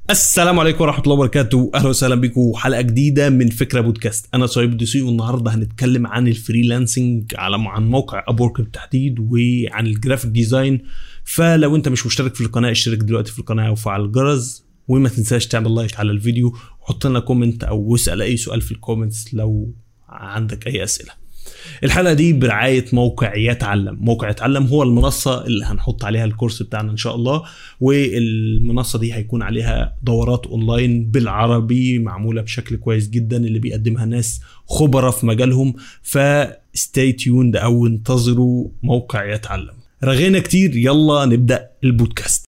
السلام عليكم ورحمة الله وبركاته، أهلا وسهلا بكم حلقة جديدة من فكرة بودكاست، أنا صهيب الدسوقي والنهاردة هنتكلم عن الفريلانسنج على عن موقع أبورك بالتحديد وعن الجرافيك ديزاين، فلو أنت مش مشترك في القناة اشترك دلوقتي في القناة وفعل الجرس وما تنساش تعمل لايك على الفيديو وحط لنا كومنت أو اسأل أي سؤال في الكومنتس لو عندك أي أسئلة. الحلقه دي برعايه موقع يتعلم موقع يتعلم هو المنصه اللي هنحط عليها الكورس بتاعنا ان شاء الله والمنصه دي هيكون عليها دورات اونلاين بالعربي معموله بشكل كويس جدا اللي بيقدمها ناس خبراء في مجالهم فستي تيوند او انتظروا موقع يتعلم رغينا كتير يلا نبدا البودكاست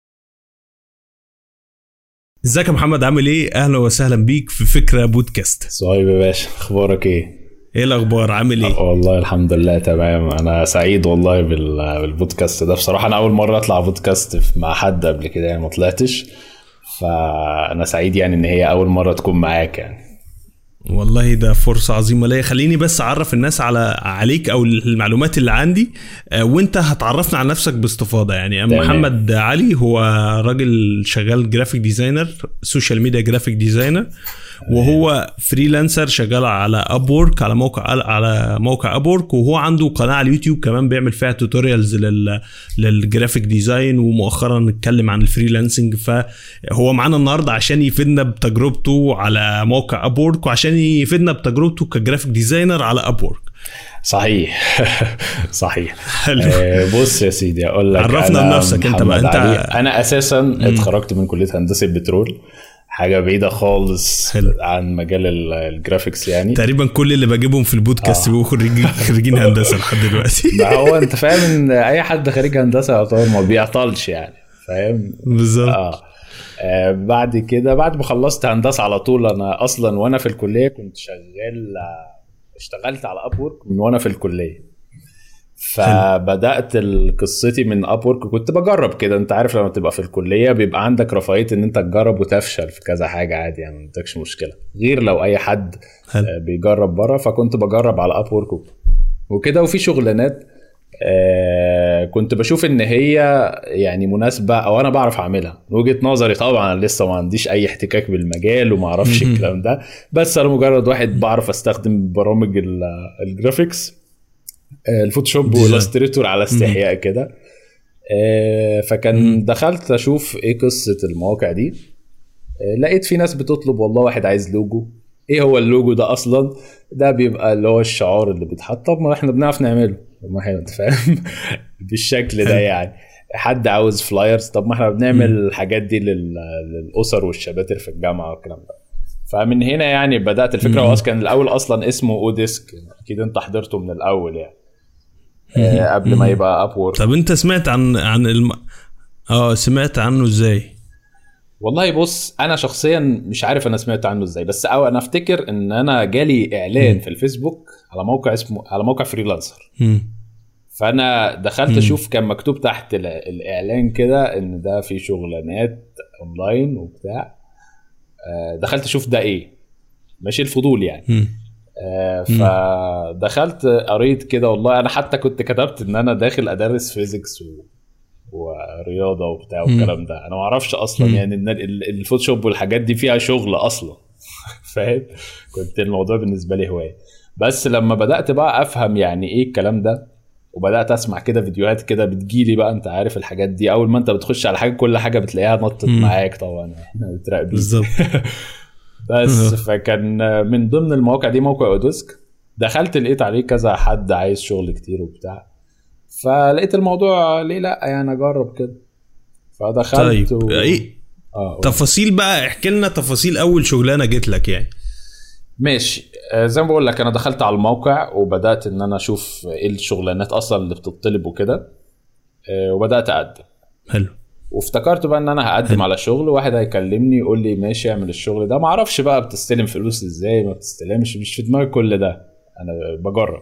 ازيك يا محمد عامل ايه اهلا وسهلا بيك في فكره بودكاست صهيب يا باشا اخبارك ايه ايه الاخبار عامل ايه والله الحمد لله تمام انا سعيد والله بالبودكاست ده بصراحه انا اول مره اطلع بودكاست مع حد قبل كده يعني ما طلعتش فانا سعيد يعني ان هي اول مره تكون معاك يعني والله ده فرصة عظيمة ليا خليني بس أعرف الناس على عليك أو المعلومات اللي عندي آه، وأنت هتعرفنا عن نفسك باستفاضة يعني تمام. محمد علي هو راجل شغال جرافيك ديزاينر سوشيال ميديا جرافيك ديزاينر وهو فريلانسر شغال على ابورك على موقع على موقع ابورك وهو عنده قناه على اليوتيوب كمان بيعمل فيها توتوريالز لل للجرافيك ديزاين ومؤخرا نتكلم عن الفريلانسنج فهو معانا النهارده عشان يفيدنا بتجربته على موقع ابورك وعشان يفيدنا بتجربته كجرافيك ديزاينر على ابورك صحيح صحيح حلو. آه بص يا سيدي اقول لك عرفنا بنفسك انت بقى انت انا اساسا اتخرجت من كليه هندسه بترول حاجه بعيده خالص حلو. عن مجال الجرافيكس يعني تقريبا كل اللي بجيبهم في البودكاست آه. بيبقوا خريجين خريجين هندسه لحد دلوقتي ما هو انت فاهم ان اي حد خريج هندسه يعتبر ما بيعطلش يعني فاهم بالظبط آه. آه بعد كده بعد ما خلصت هندسه على طول انا اصلا وانا في الكليه كنت شغال اشتغلت على اب من وانا في الكليه فبدات قصتي من اب وورك كنت بجرب كده انت عارف لما تبقى في الكليه بيبقى عندك رفاهيه ان انت تجرب وتفشل في كذا حاجه عادي يعني ما عندكش مشكله غير لو اي حد حل. آه، بيجرب بره فكنت بجرب على اب وورك وكده وفي شغلانات آه كنت بشوف ان هي يعني مناسبه او انا بعرف اعملها من وجهه نظري طبعا لسه ما عنديش اي احتكاك بالمجال وما اعرفش الكلام ده بس انا مجرد واحد بعرف استخدم برامج الجرافيكس آه، الفوتوشوب والاستريتور على استحياء كده آه، فكان دخلت اشوف ايه قصه المواقع دي آه، لقيت في ناس بتطلب والله واحد عايز لوجو ايه هو اللوجو ده اصلا ده بيبقى اللي هو الشعار اللي بيتحط طب ما احنا بنعرف نعمله ما احنا انت فاهم بالشكل ده يعني حد عاوز فلايرز طب ما احنا بنعمل الحاجات دي للاسر والشباتر في الجامعه والكلام ده فمن هنا يعني بدات الفكره هو كان الاول اصلا اسمه اوديسك اكيد انت حضرته من الاول يعني آه، قبل ما يبقى اب طب انت سمعت عن عن الم... اه سمعت عنه ازاي؟ والله بص انا شخصيا مش عارف انا سمعت عنه ازاي بس او انا افتكر ان انا جالي اعلان في الفيسبوك على موقع اسمه على موقع فريلانسر فانا دخلت اشوف كان مكتوب تحت الاعلان كده ان ده في شغلانات اونلاين وبتاع آه، دخلت اشوف ده ايه ماشي الفضول يعني آه، فدخلت قريت كده والله انا حتى كنت كتبت ان انا داخل ادرس فيزيكس و... ورياضه وبتاع والكلام ده انا ما اعرفش اصلا يعني ان الفوتوشوب والحاجات دي فيها شغل اصلا فاهم كنت الموضوع بالنسبه لي هوايه بس لما بدات بقى افهم يعني ايه الكلام ده وبدات اسمع كده فيديوهات كده بتجيلي بقى انت عارف الحاجات دي اول ما انت بتخش على حاجه كل حاجه بتلاقيها نطت معاك طبعا احنا بتراقبين بالظبط بس فكان من ضمن المواقع دي موقع اوديسك دخلت لقيت عليه كذا حد عايز شغل كتير وبتاع فلقيت الموضوع ليه لا يعني اجرب كده فدخلت طيب و... ايه آه تفاصيل بقى احكي لنا تفاصيل اول شغلانه جت لك يعني ماشي آه، زي ما بقول لك انا دخلت على الموقع وبدات ان انا اشوف ايه الشغلانات اصلا اللي بتطلب وكده آه، وبدات اقدم حلو وافتكرت بقى ان انا هقدم على شغل واحد هيكلمني يقول لي ماشي اعمل الشغل ده ما اعرفش بقى بتستلم فلوس ازاي ما بتستلمش مش في دماغي كل ده انا بجرب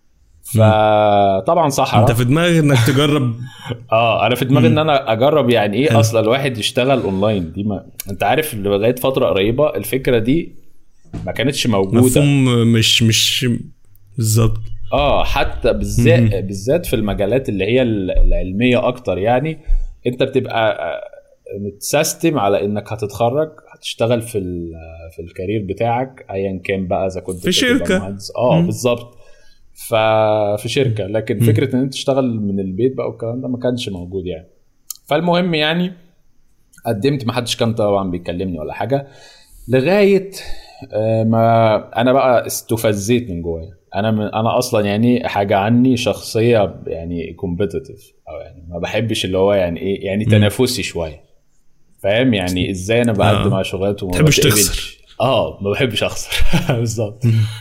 فطبعا صح انت في دماغك انك تجرب اه انا في دماغي ان انا اجرب يعني ايه اصلا الواحد يشتغل اونلاين دي ما انت عارف لغايه فتره قريبه الفكره دي ما كانتش موجوده مفهوم مش مش بالظبط اه حتى بالذات بالذات في المجالات اللي هي العلميه اكتر يعني انت بتبقى متسيستم على انك هتتخرج هتشتغل في في الكارير بتاعك ايا كان بقى اذا كنت في شركه اه بالظبط ففي شركه لكن م. فكره ان انت تشتغل من البيت بقى والكلام ده ما كانش موجود يعني فالمهم يعني قدمت ما حدش كان طبعا بيكلمني ولا حاجه لغايه آه، ما انا بقى استفزيت من جوايا انا من انا اصلا يعني حاجه عني شخصيه يعني كومبيتيتيف او يعني ما بحبش اللي هو يعني ايه يعني تنافسي شويه فاهم يعني ازاي انا بقدم آه. على شغلات وما بحبش تخسر اه ما بحبش اخسر بالظبط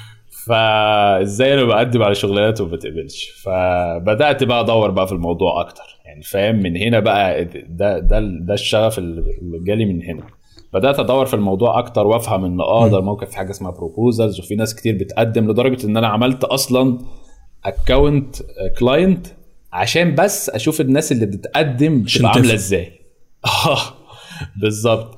فازاي انا بقدم على شغلانات وما بتقبلش فبدات بقى ادور بقى في الموضوع اكتر يعني فاهم من هنا بقى ده ده ده الشغف اللي جالي من هنا بدات ادور في الموضوع اكتر وافهم ان اه ده الموقف في حاجه اسمها بروبوزلز وفي ناس كتير بتقدم لدرجه ان انا عملت اصلا اكونت كلاينت عشان بس اشوف الناس اللي بتقدم بتبقى عامله ازاي اه بالظبط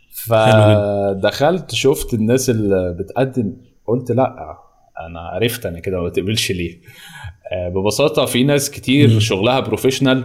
فدخلت شفت الناس اللي بتقدم قلت لا انا عرفت انا كده ما بتقبلش ليه آه، ببساطه في ناس كتير شغلها بروفيشنال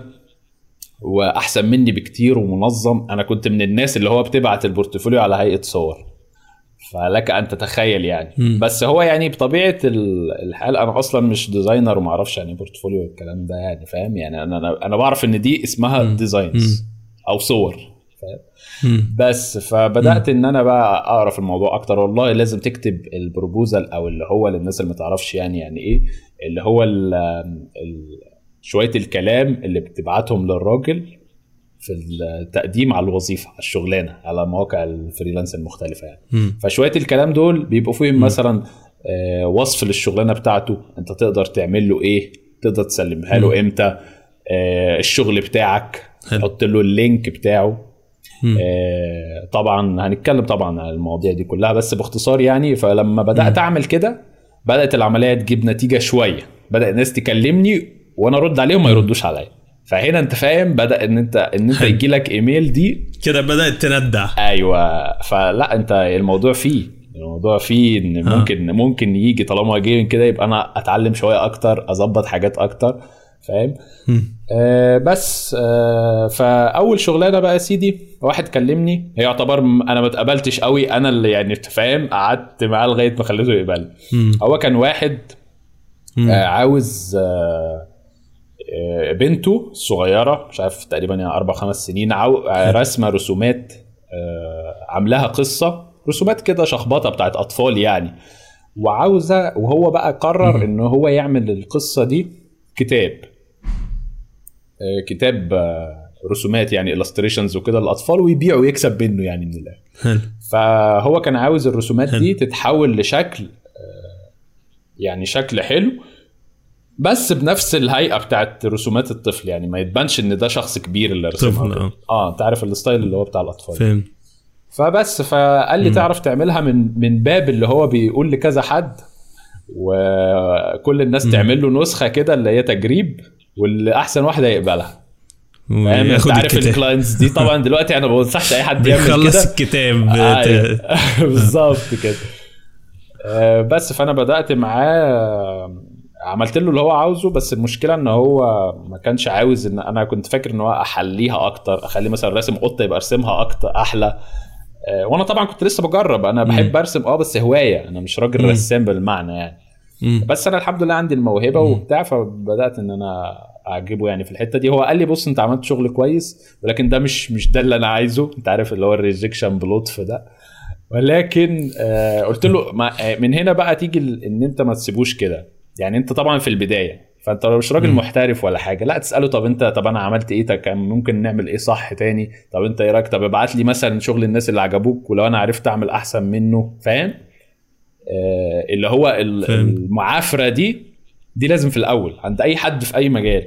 واحسن مني بكتير ومنظم انا كنت من الناس اللي هو بتبعت البورتفوليو على هيئه صور فلك ان تتخيل يعني م. بس هو يعني بطبيعه الحال انا اصلا مش ديزاينر وما اعرفش يعني بورتفوليو والكلام ده يعني فاهم يعني انا انا بعرف ان دي اسمها م. ديزاينز او صور فاهم بس فبدات م. ان انا بقى اقرا في الموضوع اكتر والله لازم تكتب البروبوزل او اللي هو للناس اللي ما تعرفش يعني يعني ايه اللي هو ال ال شويه الكلام اللي بتبعتهم للراجل في التقديم على الوظيفه على الشغلانه على مواقع الفريلانس المختلفه يعني م. فشويه الكلام دول بيبقوا فيهم م. مثلا آه، وصف للشغلانه بتاعته انت تقدر تعمل له ايه تقدر تسلمها له امتى آه، الشغل بتاعك تحط له اللينك بتاعه آه طبعا هنتكلم طبعا عن المواضيع دي كلها بس باختصار يعني فلما بدات م. اعمل كده بدات العمليه تجيب نتيجه شويه بدا الناس تكلمني وانا ارد عليهم ما يردوش عليا فهنا انت فاهم بدا ان انت ان انت يجي لك ايميل دي كده بدات تندع ايوه فلا انت الموضوع فيه الموضوع فيه ان ممكن آه. ممكن يجي طالما جاي كده يبقى انا اتعلم شويه اكتر اظبط حاجات اكتر فاهم آه بس آه فاول شغلانه بقى يا سيدي واحد كلمني هي يعتبر انا ما اتقبلتش قوي انا اللي يعني فاهم قعدت معاه لغايه ما خليته يقبل هو كان واحد آه عاوز آه آه، بنته الصغيره مش عارف تقريبا يعني اربع خمس سنين آه، رسمه رسومات آه، عاملاها قصه رسومات كده شخبطه بتاعت اطفال يعني وعاوزه وهو بقى قرر ان هو يعمل القصه دي كتاب كتاب رسومات يعني illustrations وكده للاطفال ويبيع ويكسب منه يعني من الاخر فهو كان عاوز الرسومات دي تتحول لشكل يعني شكل حلو بس بنفس الهيئه بتاعت رسومات الطفل يعني ما يتبانش ان ده شخص كبير اللي رسمها اه اه انت عارف الستايل اللي هو بتاع الاطفال فهم فبس فقال لي م. تعرف تعملها من من باب اللي هو بيقول لكذا حد وكل الناس م. تعمل له نسخه كده اللي هي تجريب واللي احسن واحد هيقبلها فاهم انت عارف الكلاينتس دي طبعا دلوقتي انا ما بنصحش اي حد يعمل كده بيخلص الكتاب آه بالظبط كده آه، بس فانا بدات معاه عملت له اللي هو عاوزه بس المشكله ان هو ما كانش عاوز ان انا كنت فاكر ان هو احليها اكتر اخلي مثلا راسم قطه يبقى ارسمها اكتر احلى آه، وانا طبعا كنت لسه بجرب انا بحب ارسم اه بس هوايه انا مش راجل رسام بالمعنى يعني بس انا الحمد لله عندي الموهبه وبتاع فبدات ان انا اعجبه يعني في الحته دي هو قال لي بص انت عملت شغل كويس ولكن ده مش مش ده اللي انا عايزه انت عارف اللي هو الريجكشن بلطف ده ولكن آه قلت له آه، من هنا بقى تيجي ان انت ما تسيبوش كده يعني انت طبعا في البدايه فانت لو مش راجل محترف ولا حاجه لا تساله طب انت طب انا عملت ايه كان ممكن نعمل ايه صح تاني طب انت ايه رايك طب ابعت لي مثلا شغل الناس اللي عجبوك ولو انا عرفت اعمل احسن منه فاهم آه اللي هو المعافره دي دي لازم في الاول عند اي حد في اي مجال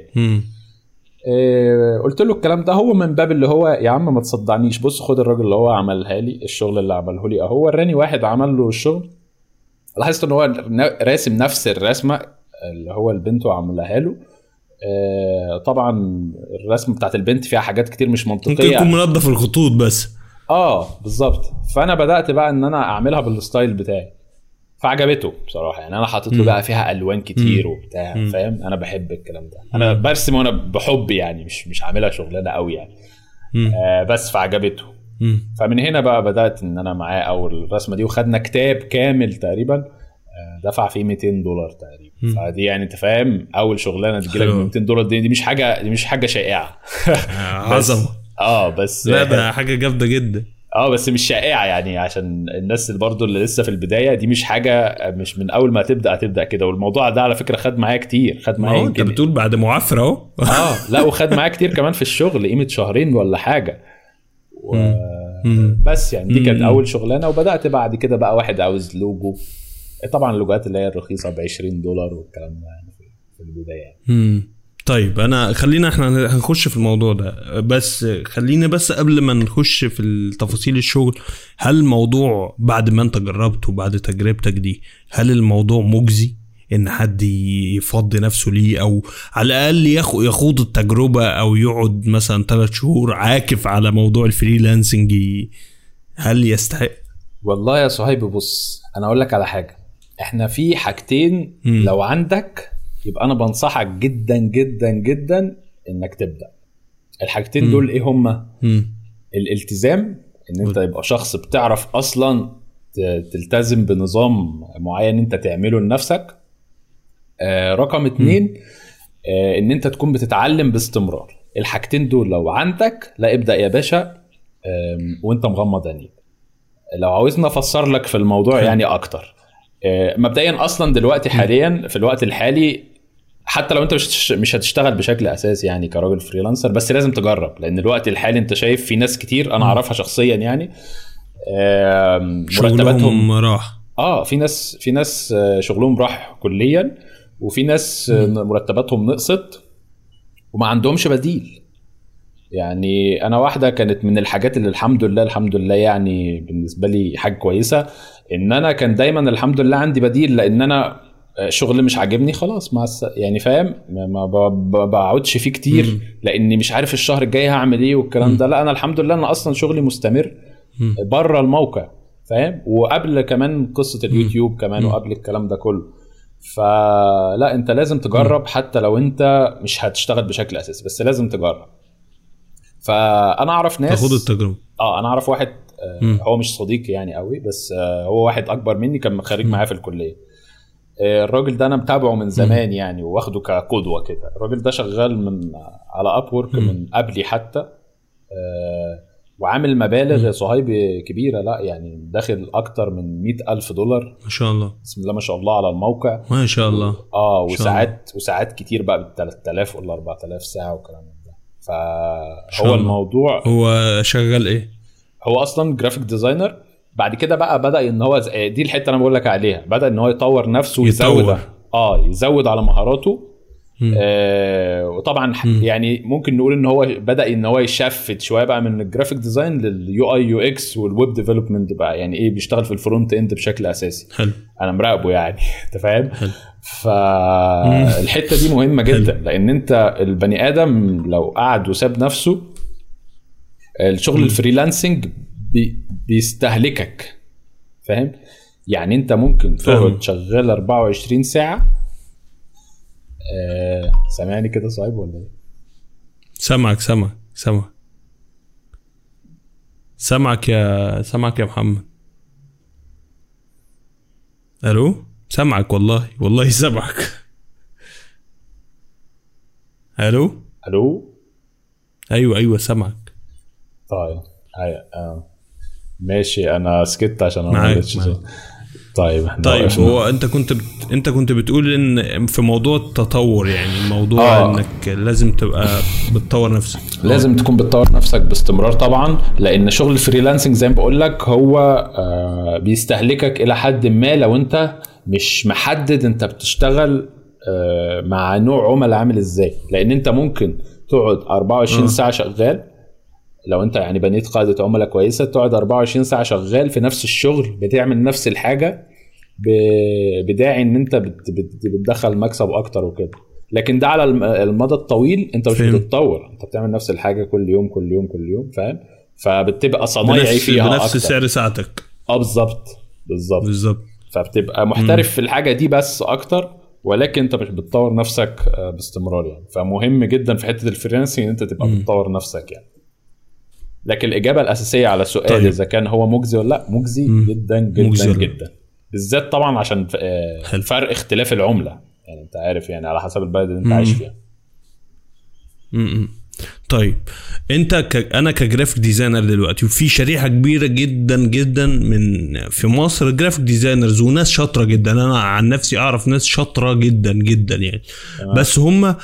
آه قلت له الكلام ده هو من باب اللي هو يا عم ما تصدعنيش بص خد الراجل اللي هو عملها لي الشغل اللي عمله لي اهو وراني واحد عمل له الشغل لاحظت ان هو راسم نفس الرسمه اللي هو البنت وعملها له آه طبعا الرسمه بتاعت البنت فيها حاجات كتير مش منطقيه ممكن يكون منظف الخطوط بس اه بالظبط فانا بدات بقى ان انا اعملها بالستايل بتاعي فعجبته بصراحه يعني انا حاطط له بقى فيها الوان كتير وبتاع فاهم انا بحب الكلام ده انا برسم وانا بحب يعني مش مش عاملها شغلانه قوي يعني آه بس فعجبته فمن هنا بقى بدات ان انا معاه اول الرسمه دي وخدنا كتاب كامل تقريبا آه، دفع فيه 200 دولار تقريبا فدي يعني انت فاهم اول شغلانه تجيلك 200 دولار دي, دي مش حاجه دي مش حاجه شائعه عظمه اه بس لا ده حاجه جامده جدا اه بس مش شائعه يعني عشان الناس اللي برضه اللي لسه في البدايه دي مش حاجه مش من اول ما تبدا هتبدا كده والموضوع ده على فكره خد معايا كتير خد معايا انت بتقول بعد معافره اهو اه لا وخد معايا كتير كمان في الشغل قيمه شهرين ولا حاجه و... بس يعني دي كانت اول شغلانه وبدات بعد كده بقى واحد عاوز لوجو طبعا اللوجوهات اللي هي الرخيصه ب 20 دولار والكلام ده يعني في البدايه يعني. طيب انا خلينا احنا هنخش في الموضوع ده بس خلينا بس قبل ما نخش في التفاصيل الشغل هل الموضوع بعد ما انت جربت وبعد تجربتك دي هل الموضوع مجزي ان حد يفضي نفسه ليه او على الاقل يخوض التجربه او يقعد مثلا ثلاث شهور عاكف على موضوع الفريلانسنج هل يستحق والله يا صهيب بص انا اقول لك على حاجه احنا في حاجتين م. لو عندك يبقى انا بنصحك جدا جدا جدا انك تبدا الحاجتين م. دول ايه هما الالتزام ان انت يبقى شخص بتعرف اصلا تلتزم بنظام معين انت تعمله لنفسك آه رقم اتنين آه ان انت تكون بتتعلم باستمرار الحاجتين دول لو عندك لا ابدا يا باشا آه وانت مغمض عينيك لو عاوزني افسر لك في الموضوع يعني اكتر آه مبدئيا اصلا دلوقتي حاليا في الوقت الحالي حتى لو انت مش مش هتشتغل بشكل اساسي يعني كراجل فريلانسر بس لازم تجرب لان الوقت الحالي انت شايف في ناس كتير انا اعرفها شخصيا يعني مرتباتهم راح اه في ناس في ناس آه، شغلهم راح كليا وفي ناس مرتباتهم نقصت وما عندهمش بديل يعني انا واحده كانت من الحاجات اللي الحمد لله الحمد لله يعني بالنسبه لي حاجه كويسه ان انا كان دايما الحمد لله عندي بديل لان انا شغل مش عاجبني خلاص مع الس... يعني فاهم ما بقعدش فيه كتير لاني مش عارف الشهر الجاي هعمل ايه والكلام ده لا انا الحمد لله انا اصلا شغلي مستمر بره الموقع فاهم وقبل كمان قصه اليوتيوب كمان وقبل الكلام ده كله فلا انت لازم تجرب حتى لو انت مش هتشتغل بشكل اساسي بس لازم تجرب فانا اعرف ناس تاخد التجربه اه انا اعرف واحد آه هو مش صديقي يعني قوي بس آه هو واحد اكبر مني كان خريج معايا في الكليه آه الراجل ده انا متابعه من زمان يعني واخده كقدوه كده الراجل ده شغال من على اب من قبلي حتى آه وعامل مبالغ صهيب كبيره لا يعني داخل اكتر من مئة ألف دولار ما شاء الله بسم الله ما شاء الله على الموقع ما شاء الله اه وساعات وساعات كتير بقى ب 3000 ولا 4000 ساعه والكلام ده فهو الموضوع هو شغال ايه؟ هو اصلا جرافيك ديزاينر بعد كده بقى بدا ان هو دي الحته اللي انا بقول لك عليها بدا ان هو يطور نفسه ويزود اه يزود على مهاراته آه وطبعا م. يعني ممكن نقول ان هو بدا ان هو يشفت شويه بقى من الجرافيك ديزاين لليو اي يو اكس والويب ديفلوبمنت بقى يعني ايه بيشتغل في الفرونت اند بشكل اساسي حلو انا مراقبه يعني انت فاهم فالحته دي مهمه جدا حلو. لان انت البني ادم لو قعد وساب نفسه الشغل الفريلانسنج بي بيستهلكك فاهم يعني انت ممكن تقعد شغال 24 ساعه آه سامعني كده صعيب ولا ايه؟ سامعك سامعك سامعك سامعك يا سامعك يا محمد الو سامعك والله والله سامعك الو الو ايوه ايوه سامعك طيب هيا آه. ماشي انا سكت عشان انا معاك طيب احنا طيب وقفنا. هو انت كنت بت... انت كنت بتقول ان في موضوع التطور يعني موضوع آه. انك لازم تبقى بتطور نفسك لازم أوه. تكون بتطور نفسك باستمرار طبعا لان شغل الفريلانسنج زي ما بقول لك هو آه بيستهلكك الى حد ما لو انت مش محدد انت بتشتغل آه مع نوع عملاء عامل ازاي لان انت ممكن تقعد 24 آه. ساعه شغال لو انت يعني بنيت قاعده عملاء كويسه تقعد 24 ساعه شغال في نفس الشغل بتعمل نفس الحاجه بداعي ان انت بتدخل مكسب اكتر وكده لكن ده على المدى الطويل انت مش بتتطور انت بتعمل نفس الحاجه كل يوم كل يوم كل يوم فاهم فبتبقى صنايعي فيها بنفس أكتر. سعر ساعتك اه بالظبط بالظبط بالظبط فبتبقى محترف مم. في الحاجه دي بس اكتر ولكن انت مش بتطور نفسك آه، باستمرار يعني فمهم جدا في حته الفريلانسنج ان انت تبقى بتطور نفسك يعني لكن الاجابه الاساسيه على سؤال طيب. اذا كان هو مجزي ولا لا مجزي م. جدا جدا مجزي جدا بالذات طبعا عشان آه، فرق اختلاف العمله يعني انت عارف يعني على حسب البلد اللي انت عايش فيها م طيب انت ك... انا كجرافيك ديزاينر دلوقتي وفي شريحه كبيره جدا جدا من في مصر جرافيك ديزاينرز وناس شاطره جدا انا عن نفسي اعرف ناس شاطره جدا جدا يعني تمام. بس هم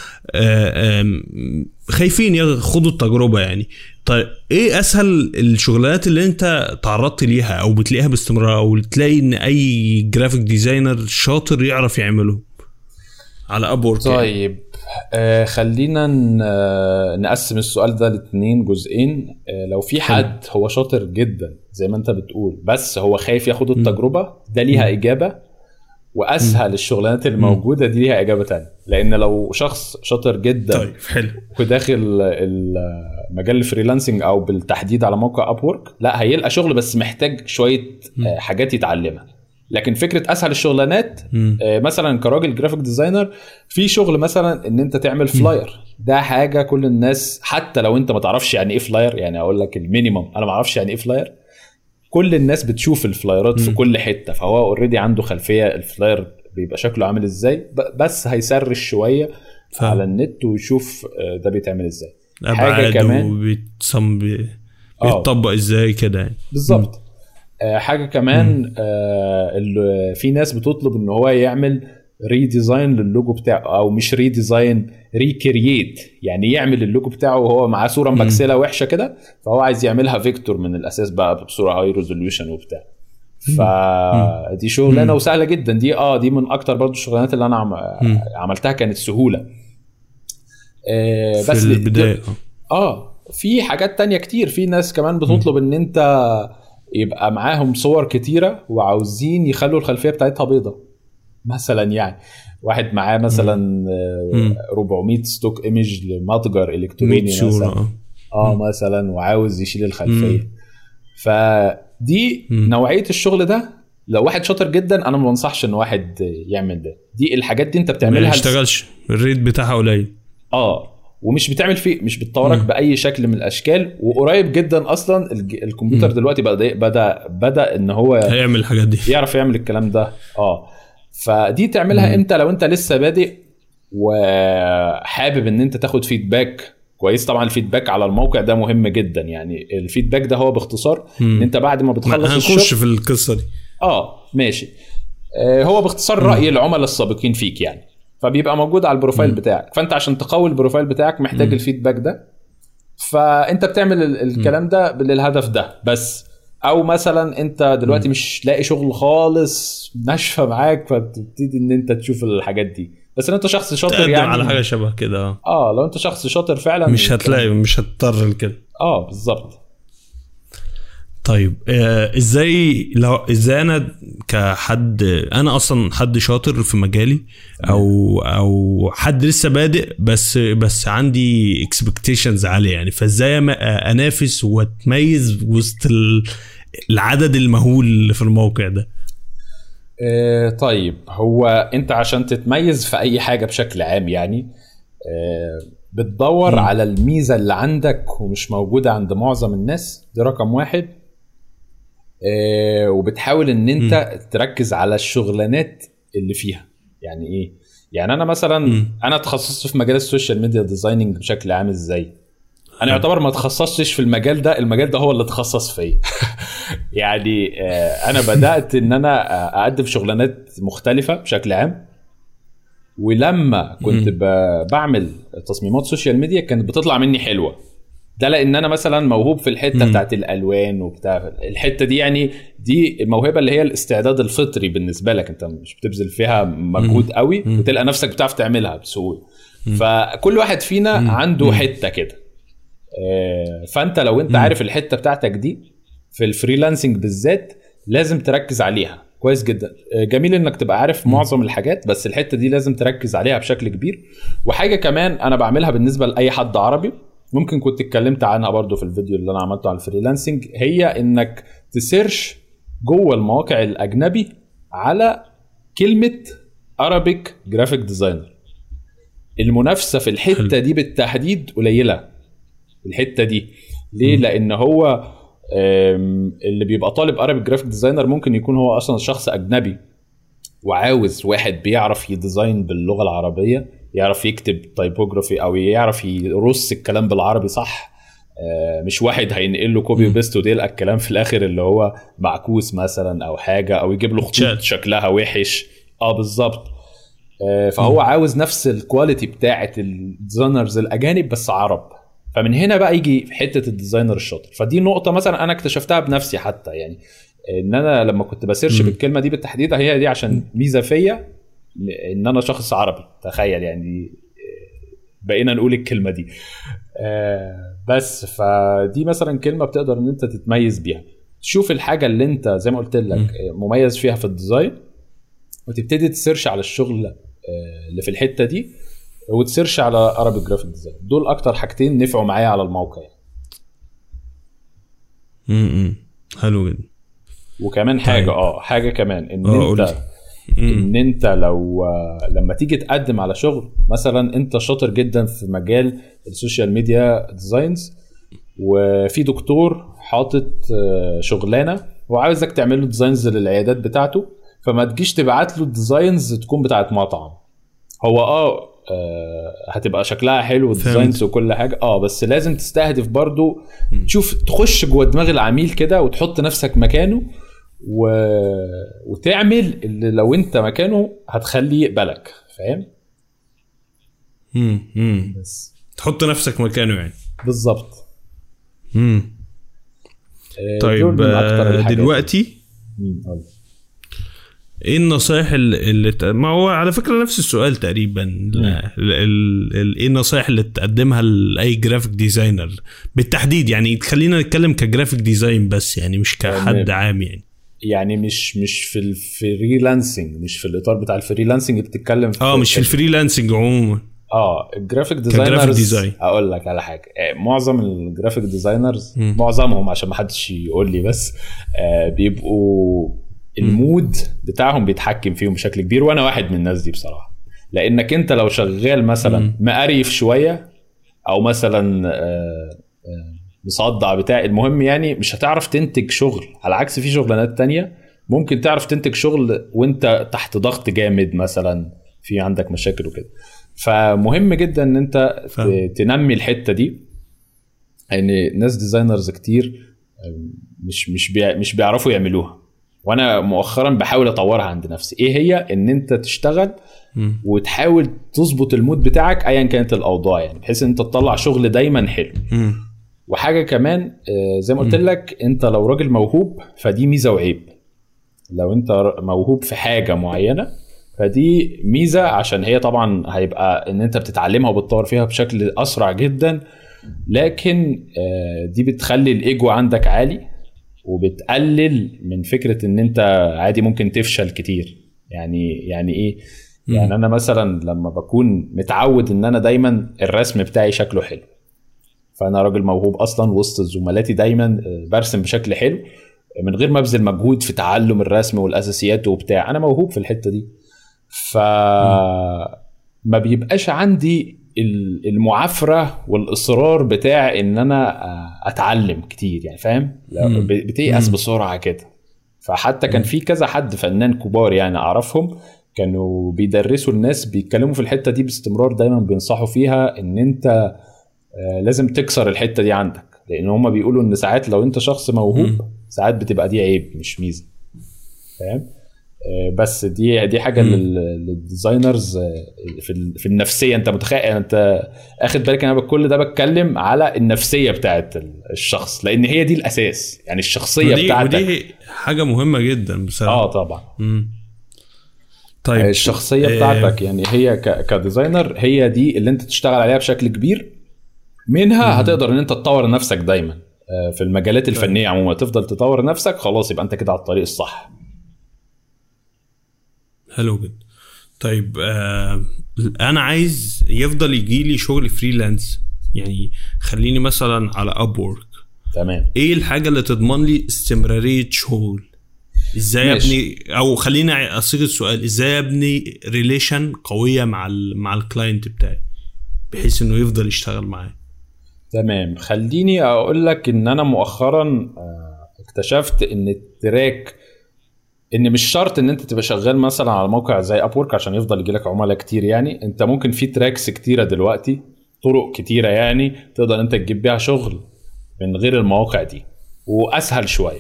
خايفين ياخدوا التجربه يعني طيب ايه اسهل الشغلانات اللي انت تعرضت ليها او بتلاقيها باستمرار او تلاقي ان اي جرافيك ديزاينر شاطر يعرف يعمله على اب طيب يعني. آه خلينا نقسم السؤال ده لاتنين جزئين آه لو في حد هو شاطر جدا زي ما انت بتقول بس هو خايف ياخد التجربه ده ليها اجابه واسهل الشغلانات اللي موجوده دي ليها اجابه تانية لان لو شخص شاطر جدا طيب حلو وداخل مجال الفريلانسنج او بالتحديد على موقع اب وورك لا هيلقى شغل بس محتاج شويه آه، حاجات يتعلمها لكن فكره اسهل الشغلانات آه مثلا كراجل جرافيك ديزاينر في شغل مثلا ان انت تعمل فلاير ده حاجه كل الناس حتى لو انت ما تعرفش يعني ايه فلاير يعني اقول لك المينيمم انا ما اعرفش يعني ايه فلاير كل الناس بتشوف الفلايرات في كل حته فهو اوريدي عنده خلفيه الفلاير بيبقى شكله عامل ازاي بس هيسرش شويه ف... على النت ويشوف آه، ده بيتعمل ازاي حاجه كمان وبيتصم آه. بيتطبق ازاي كده يعني بالظبط آه، حاجه كمان آه في ناس بتطلب ان هو يعمل ريديزاين للوجو بتاعه او مش ريديزاين ريكرييت يعني يعمل اللوجو بتاعه وهو معاه صوره مبكسله وحشه كده فهو عايز يعملها فيكتور من الاساس بقى بصوره هاي ريزوليوشن وبتاع فدي شغلانه وسهله جدا دي اه دي من اكتر برضو الشغلانات اللي انا عم... عملتها كانت سهوله آه بس في البدايه اه في حاجات تانية كتير في ناس كمان بتطلب ان انت يبقى معاهم صور كتيره وعاوزين يخلوا الخلفيه بتاعتها بيضه مثلا يعني واحد معاه مثلا 400 آه، ستوك ايمج لمتجر الكتروني مثلا اه, آه، مثلا وعاوز يشيل الخلفيه فدي نوعيه الشغل ده لو واحد شاطر جدا انا ما بنصحش ان واحد يعمل ده دي الحاجات دي انت بتعملها ما يشتغلش الريت بتاعها قليل اه ومش بتعمل فيه مش بتطورك م. باي شكل من الاشكال وقريب جدا اصلا الكمبيوتر م. دلوقتي بدا بدا بدا ان هو هيعمل الحاجات دي يعرف يعمل الكلام ده اه فدي تعملها م. امتى لو انت لسه بادئ وحابب ان انت تاخد فيدباك كويس طبعا الفيدباك على الموقع ده مهم جدا يعني الفيدباك ده هو باختصار ان انت بعد ما بتخلص هنخش في القصه دي اه ماشي آه هو باختصار راي العملاء السابقين فيك يعني فبيبقى موجود على البروفايل م. بتاعك فانت عشان تقوي البروفايل بتاعك محتاج م. الفيدباك ده فانت بتعمل الكلام ده للهدف ده بس او مثلا انت دلوقتي م. مش لاقي شغل خالص ناشفه معاك فبتبتدي ان انت تشوف الحاجات دي بس ان انت شخص شاطر يعني على حاجه شبه كده اه لو انت شخص شاطر فعلا مش هتلاقي مش هتضطر لكده اه بالظبط طيب آه ازاي لو ازاي انا كحد انا اصلا حد شاطر في مجالي او او حد لسه بادئ بس بس عندي اكسبكتيشنز عاليه يعني فازاي انافس واتميز وسط العدد المهول اللي في الموقع ده آه طيب هو انت عشان تتميز في اي حاجه بشكل عام يعني آه بتدور م. على الميزه اللي عندك ومش موجوده عند معظم الناس دي رقم واحد آه، وبتحاول ان انت م. تركز على الشغلانات اللي فيها يعني ايه يعني انا مثلا م. انا تخصصت في مجال السوشيال ميديا ديزايننج بشكل عام ازاي انا يعتبر ما تخصصتش في المجال ده المجال ده هو اللي تخصص فيا يعني آه، انا بدات ان انا اقدم شغلانات مختلفه بشكل عام ولما كنت بعمل تصميمات سوشيال ميديا كانت بتطلع مني حلوه ده لان انا مثلا موهوب في الحته بتاعت الالوان وبتاع الحته دي يعني دي الموهبه اللي هي الاستعداد الفطري بالنسبه لك انت مش بتبذل فيها مجهود قوي وتلقى نفسك بتعرف تعملها بسهوله فكل واحد فينا عنده حته كده آه، فانت لو انت عارف الحته بتاعتك دي في الفريلانسنج بالذات لازم تركز عليها كويس جدا آه، جميل انك تبقى عارف معظم الحاجات بس الحته دي لازم تركز عليها بشكل كبير وحاجه كمان انا بعملها بالنسبه لاي حد عربي ممكن كنت اتكلمت عنها برضو في الفيديو اللي انا عملته على الفريلانسنج هي انك تسيرش جوه المواقع الاجنبي على كلمه ارابيك جرافيك ديزاينر المنافسه في الحته دي بالتحديد قليله الحته دي ليه لان هو اللي بيبقى طالب ارابيك جرافيك ديزاينر ممكن يكون هو اصلا شخص اجنبي وعاوز واحد بيعرف يديزاين باللغه العربيه يعرف يكتب تايبوجرافي او يعرف يرص الكلام بالعربي صح آه، مش واحد هينقل له كوبي بيست وتلقى الكلام في الاخر اللي هو معكوس مثلا او حاجه او يجيب له خطوط شكلها وحش اه بالظبط آه، فهو عاوز نفس الكواليتي بتاعه الديزاينرز الاجانب بس عرب فمن هنا بقى يجي في حته الديزاينر الشاطر فدي نقطه مثلا انا اكتشفتها بنفسي حتى يعني ان انا لما كنت بسيرش بالكلمه دي بالتحديد هي دي عشان ميزه فيا ان انا شخص عربي تخيل يعني بقينا نقول الكلمه دي آه، بس فدي مثلا كلمه بتقدر ان انت تتميز بيها تشوف الحاجه اللي انت زي ما قلت لك مميز فيها في الديزاين وتبتدي تسيرش على الشغل آه، اللي في الحته دي وتسيرش على ارابيك جرافيك ديزاين دول اكتر حاجتين نفعوا معايا على الموقع يعني. امم حلو جدا وكمان حاجه طيب. اه حاجه كمان ان آه، انت ان انت لو لما تيجي تقدم على شغل مثلا انت شاطر جدا في مجال السوشيال ميديا ديزاينز وفي دكتور حاطط آه، شغلانه وعاوزك تعمل له ديزاينز للعيادات بتاعته فما تجيش تبعت له ديزاينز تكون بتاعت مطعم هو اه آه، هتبقى شكلها حلو ديزاينز وكل حاجه اه بس لازم تستهدف برضو تشوف تخش جوه دماغ العميل كده وتحط نفسك مكانه و... وتعمل اللي لو انت مكانه هتخليه يقبلك فاهم امم بس تحط نفسك مكانه يعني بالظبط امم طيب آه، دلوقتي ايه النصائح اللي ما هو على فكره نفس السؤال تقريبا ايه النصائح اللي تقدمها لاي جرافيك ديزاينر بالتحديد يعني خلينا نتكلم كجرافيك ديزاين بس يعني مش كحد عام يعني يعني مش مش في الفريلانسنج مش في الاطار بتاع الفريلانسنج بتتكلم في اه مش في الفريلانسنج عموما اه الجرافيك ديزاينرز ديزاين اقول لك على حاجه آه، معظم الجرافيك ديزاينرز معظمهم عشان ما حدش يقول لي بس آه بيبقوا المود بتاعهم بيتحكم فيهم بشكل كبير وانا واحد من الناس دي بصراحه لانك انت لو شغال مثلا مقريف شويه او مثلا آه آه مصدع بتاع المهم يعني مش هتعرف تنتج شغل على عكس في شغلانات تانية ممكن تعرف تنتج شغل وانت تحت ضغط جامد مثلا في عندك مشاكل وكده فمهم جدا ان انت فهم. تنمي الحته دي ان يعني ناس ديزاينرز كتير مش مش بيع مش بيعرفوا يعملوها وانا مؤخرا بحاول اطورها عند نفسي ايه هي ان انت تشتغل م. وتحاول تظبط المود بتاعك ايا كانت الاوضاع يعني بحيث ان انت تطلع شغل دايما حلو م. وحاجه كمان آه، زي ما قلت لك انت لو راجل موهوب فدي ميزه وعيب لو انت موهوب في حاجه معينه فدي ميزه عشان هي طبعا هيبقى ان انت بتتعلمها وبتطور فيها بشكل اسرع جدا لكن آه، دي بتخلي الايجو عندك عالي وبتقلل من فكره ان انت عادي ممكن تفشل كتير يعني يعني ايه يعني انا مثلا لما بكون متعود ان انا دايما الرسم بتاعي شكله حلو فانا راجل موهوب اصلا وسط زملاتي دايما آه، برسم بشكل حلو من غير ما ابذل مجهود في تعلم الرسم والاساسيات وبتاع انا موهوب في الحته دي ف ما بيبقاش عندي المعافره والاصرار بتاع ان انا آه، اتعلم كتير يعني فاهم بتيأس بسرعه كده فحتى كان في كذا حد فنان كبار يعني اعرفهم كانوا بيدرسوا الناس بيتكلموا في الحته دي باستمرار دايما بينصحوا فيها ان انت آه، لازم تكسر الحته دي عندك لان هم بيقولوا ان ساعات لو انت شخص موهوب ساعات بتبقى دي عيب مش ميزه فاهم آه، بس دي دي حاجه للديزاينرز آه، في في النفسيه انت متخيل يعني انت اخد بالك انا بكل ده بتكلم على النفسيه بتاعت الشخص لان هي دي الاساس يعني الشخصيه ودي بتاعتك ودي حاجه مهمه جدا بصراحه اه طبعا مم. طيب الشخصيه بتاعتك يعني هي كديزاينر هي دي اللي انت تشتغل عليها بشكل كبير منها هتقدر ان انت تطور نفسك دايما آه، في المجالات طيب. الفنيه عموما تفضل تطور نفسك خلاص يبقى انت كده على الطريق الصح حلو جدا طيب آه انا عايز يفضل يجي لي شغل فريلانس يعني خليني مثلا على ابورك تمام ايه الحاجه اللي تضمن لي استمراريه شغل ازاي ابني او خليني اصيغ السؤال ازاي ابني ريليشن قويه مع ال مع الكلاينت بتاعي بحيث انه يفضل يشتغل معايا تمام خليني اقول لك ان انا مؤخرا آه، اكتشفت ان التراك ان مش شرط ان انت تبقى شغال مثلا على موقع زي اب عشان يفضل يجي لك عملاء كتير يعني انت ممكن في تراكس كتيره دلوقتي طرق كتيره يعني تقدر انت تجيب بيها شغل من غير المواقع دي واسهل شويه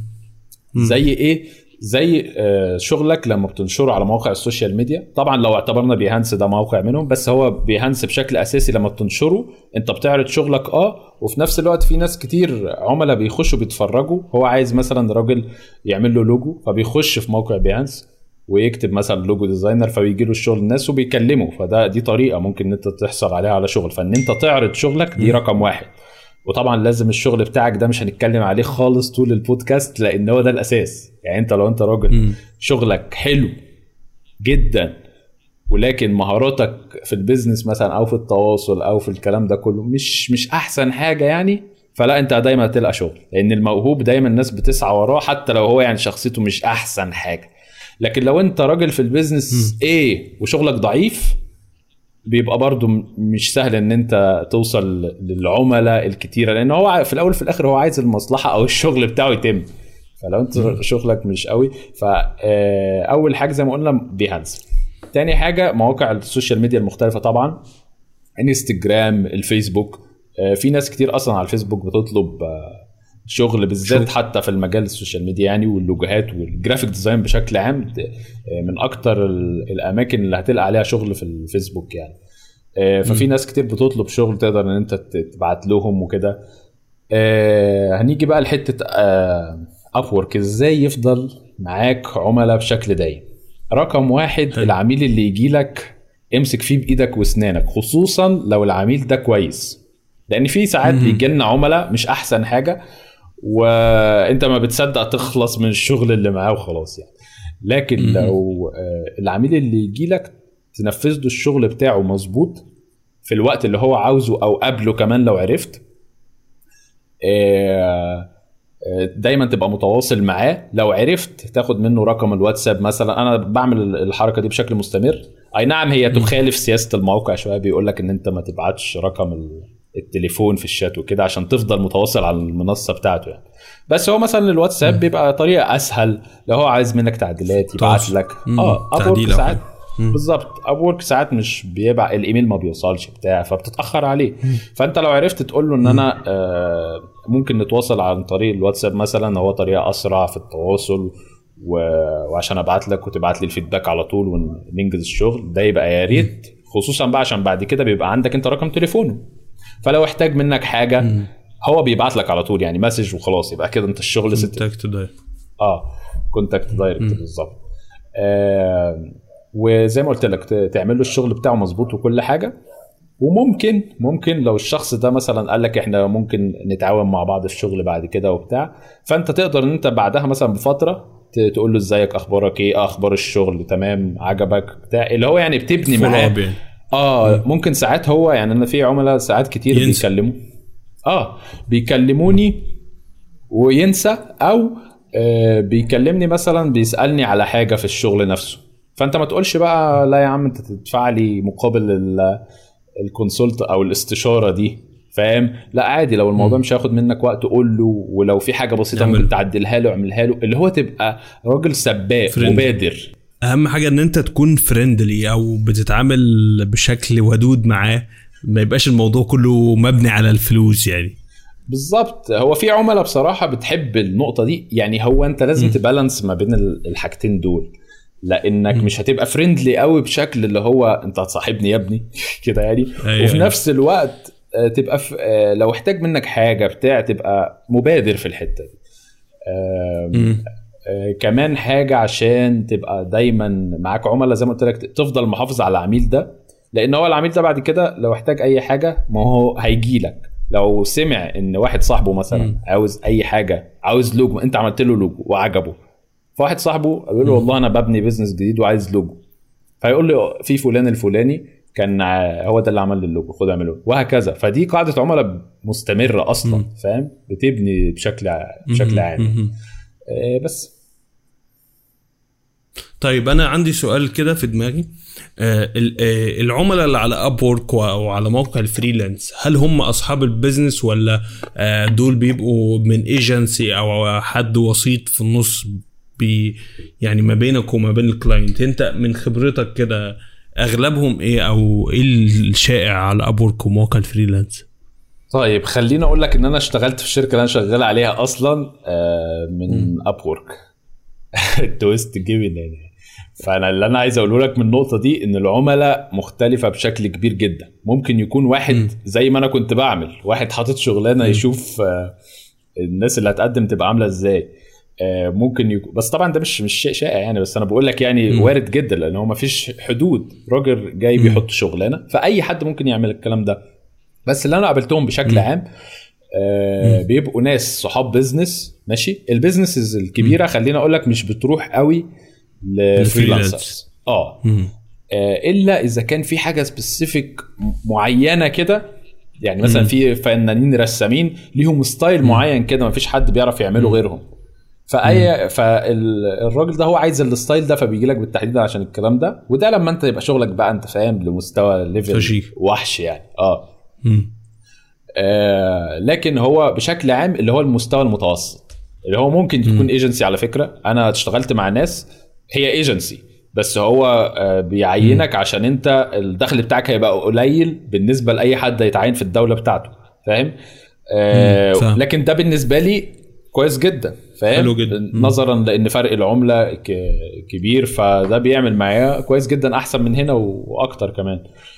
زي ايه زي آه، شغلك لما بتنشره على مواقع السوشيال ميديا طبعا لو اعتبرنا بيهانس ده موقع منهم بس هو بيهانس بشكل اساسي لما بتنشره انت بتعرض شغلك اه وفي نفس الوقت في ناس كتير عملاء بيخشوا بيتفرجوا هو عايز مثلا راجل يعمل له لوجو فبيخش في موقع بيهانس ويكتب مثلا لوجو ديزاينر فبيجي له الشغل الناس وبيكلمه فده دي طريقه ممكن ان انت تحصل عليها على شغل فان انت تعرض شغلك دي رقم واحد وطبعا لازم الشغل بتاعك ده مش هنتكلم عليه خالص طول البودكاست لان هو ده الاساس يعني انت لو انت راجل شغلك حلو جدا ولكن مهاراتك في البيزنس مثلا او في التواصل او في الكلام ده كله مش مش احسن حاجه يعني فلا انت دايما هتلقى شغل لان الموهوب دايما الناس بتسعى وراه حتى لو هو يعني شخصيته مش احسن حاجه لكن لو انت راجل في البيزنس ايه وشغلك ضعيف بيبقى برضو مش سهل ان انت توصل للعملاء الكتيره لان هو في الاول في الاخر هو عايز المصلحه او الشغل بتاعه يتم فلو انت شغلك مش قوي فاول حاجه زي ما قلنا بيهانس تاني حاجه مواقع السوشيال ميديا المختلفه طبعا انستجرام الفيسبوك آه، في ناس كتير اصلا على الفيسبوك بتطلب آه، شغل بالذات حتى في المجال السوشيال ميديا يعني واللوجوهات والجرافيك ديزاين بشكل عام آه، من اكتر الاماكن اللي هتلقى عليها شغل في الفيسبوك يعني آه، ففي ناس كتير بتطلب شغل تقدر ان انت تبعت لهم وكده آه، هنيجي بقى لحته ابورك ازاي يفضل معاك عملاء بشكل دايم رقم واحد هل. العميل اللي يجي لك امسك فيه بايدك واسنانك خصوصا لو العميل ده كويس لان في ساعات بيجي لنا عملاء مش احسن حاجه وانت ما بتصدق تخلص من الشغل اللي معاه وخلاص يعني لكن لو آه، العميل اللي يجي لك تنفذ له الشغل بتاعه مظبوط في الوقت اللي هو عاوزه او قبله كمان لو عرفت آه، آه، دايما تبقى متواصل معاه لو عرفت تاخد منه رقم الواتساب مثلا انا بعمل الحركه دي بشكل مستمر اي نعم هي تخالف سياسه الموقع شويه بيقول لك ان انت ما تبعتش رقم التليفون في الشات وكده عشان تفضل متواصل على المنصه بتاعته يعني بس هو مثلا الواتساب بيبقى طريقه اسهل لو هو عايز منك تعديلات يبعت لك اه ابورك ساعات بالظبط ابورك ساعات مش بيبع الايميل ما بيوصلش بتاع فبتتاخر عليه فانت لو عرفت تقول له ان انا آه ممكن نتواصل عن طريق الواتساب مثلا هو طريقه اسرع في التواصل وعشان ابعت لك وتبعت لي الفيدباك على طول وننجز الشغل ده يبقى يا ريت خصوصا بقى عشان بعد كده بيبقى عندك انت رقم تليفونه فلو احتاج منك حاجه مم. هو بيبعت لك على طول يعني مسج وخلاص يبقى كده انت الشغل ست كونتاكت دايركت اه كونتاكت دايركت بالظبط آه وزي ما قلت لك تعمل له الشغل بتاعه مظبوط وكل حاجه وممكن ممكن لو الشخص ده مثلا قال لك احنا ممكن نتعاون مع بعض الشغل بعد كده وبتاع فانت تقدر ان انت بعدها مثلا بفتره تقول له ازيك اخبارك ايه اخبار الشغل تمام عجبك بتاع اللي هو يعني بتبني معاه يعني. اه ممكن ساعات هو يعني انا في عملاء ساعات كتير ينسى. بيكلموا اه بيكلموني وينسى او آه بيكلمني مثلا بيسالني على حاجه في الشغل نفسه فانت ما تقولش بقى لا يا عم انت تدفع لي مقابل الكونسلت او الاستشاره دي فاهم لا عادي لو الموضوع مش هياخد منك وقت قول له ولو في حاجه بسيطه ممكن تعدلها له اعملها له اللي هو تبقى راجل سباق مبادر اهم حاجه ان انت تكون فريندلي او بتتعامل بشكل ودود معاه ما يبقاش الموضوع كله مبني على الفلوس يعني بالظبط هو في عملاء بصراحه بتحب النقطه دي يعني هو انت لازم تبالانس ما بين الحاجتين دول لانك م. مش هتبقى فريندلي قوي بشكل اللي هو انت هتصاحبني يا ابني كده يعني أيوة. وفي نفس الوقت آه، تبقى في آه، لو احتاج منك حاجه بتاع تبقى مبادر في الحته دي آه كمان حاجه عشان تبقى دايما معاك عملاء زي ما قلت لك تفضل محافظ على العميل ده لان هو العميل ده بعد كده لو احتاج اي حاجه ما هو هيجي لك لو سمع ان واحد صاحبه مثلا م. عاوز اي حاجه عاوز لوجو انت عملت له لوجو وعجبه فواحد صاحبه قال له والله انا ببني بزنس جديد وعايز لوجو فيقول له في فلان الفلاني كان هو ده اللي عمل لي اللوجو خد اعمله وهكذا فدي قاعده عملاء مستمره اصلا فاهم بتبني بشكل بشكل عام آه، بس طيب انا عندي سؤال كده في دماغي آه العملاء اللي على اب وورك او على موقع الفريلانس هل هم اصحاب البيزنس ولا آه دول بيبقوا من ايجنسي او حد وسيط في النص بي يعني ما بينك وما بين الكلاينت انت من خبرتك كده اغلبهم ايه او ايه الشائع على اب وورك ومواقع الفريلانس طيب خليني اقول لك ان انا اشتغلت في الشركه اللي انا شغال عليها اصلا آه، من اب وورك تويست جيفن يعني فانا اللي انا عايز اقوله لك من النقطه دي ان العملاء مختلفه بشكل كبير جدا ممكن يكون واحد م. زي ما انا كنت بعمل واحد حاطط شغلانه يشوف آه، الناس اللي هتقدم تبقى عامله ازاي آه، ممكن يكون بس طبعا ده مش مش شيء شائع يعني بس انا بقول لك يعني م. وارد جدا لان هو ما فيش حدود راجل جاي بيحط شغلانه فاي حد ممكن يعمل الكلام ده بس اللي انا قابلتهم بشكل م. عام آه بيبقوا ناس صحاب بزنس ماشي البيزنسز الكبيره خليني اقول لك مش بتروح قوي لفريلانسرز آه. اه الا اذا كان في حاجه سبيسيفيك معينه كده يعني مثلا في فنانين رسامين ليهم ستايل معين كده ما فيش حد بيعرف يعمله غيرهم فاي فالراجل ده هو عايز الستايل ده فبيجي لك بالتحديد عشان الكلام ده وده لما انت يبقى شغلك بقى انت فاهم لمستوى ليفل وحش يعني اه آه لكن هو بشكل عام اللي هو المستوى المتوسط اللي هو ممكن تكون ايجنسي على فكره انا اشتغلت مع ناس هي ايجنسي بس هو آه بيعينك عشان انت الدخل بتاعك هيبقى قليل بالنسبه لاي حد هيتعين في الدوله بتاعته فاهم آه لكن ده بالنسبه لي كويس جدا فاهم حلو جدا نظرا لان فرق العمله كبير فده بيعمل معايا كويس جدا احسن من هنا واكتر كمان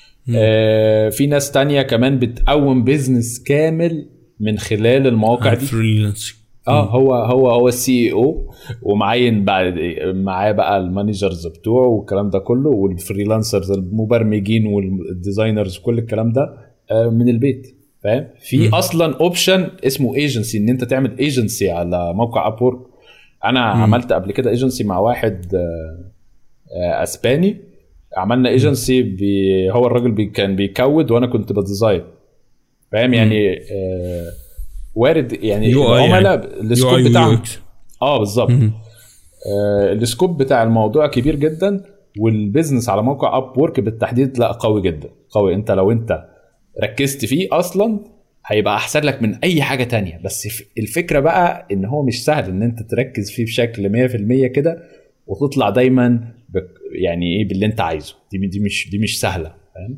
آه في ناس تانية كمان بتقوم بيزنس كامل من خلال المواقع دي اه هو هو هو السي او ومعين بعد معاه بقى المانجرز بتوعه والكلام ده كله والفريلانسرز المبرمجين والديزاينرز وكل الكلام ده آه من البيت فاهم في اصلا اوبشن اسمه ايجنسي ان انت تعمل ايجنسي على موقع اب وورك انا مم. عملت قبل كده ايجنسي مع واحد آه، آه، اسباني عملنا ايجنسي بي هو الراجل بي كان بيكود وانا كنت بديزاين فاهم يعني آه وارد يعني العملاء يعني. السكوب بتاعهم اه بالظبط آه السكوب بتاع الموضوع كبير جدا والبيزنس على موقع اب وورك بالتحديد لا قوي جدا قوي انت لو انت ركزت فيه اصلا هيبقى احسن لك من اي حاجه تانية بس الفكره بقى ان هو مش سهل ان انت تركز فيه بشكل 100% كده وتطلع دايما يعني ايه باللي انت عايزه دي دي مش دي مش سهله فاهم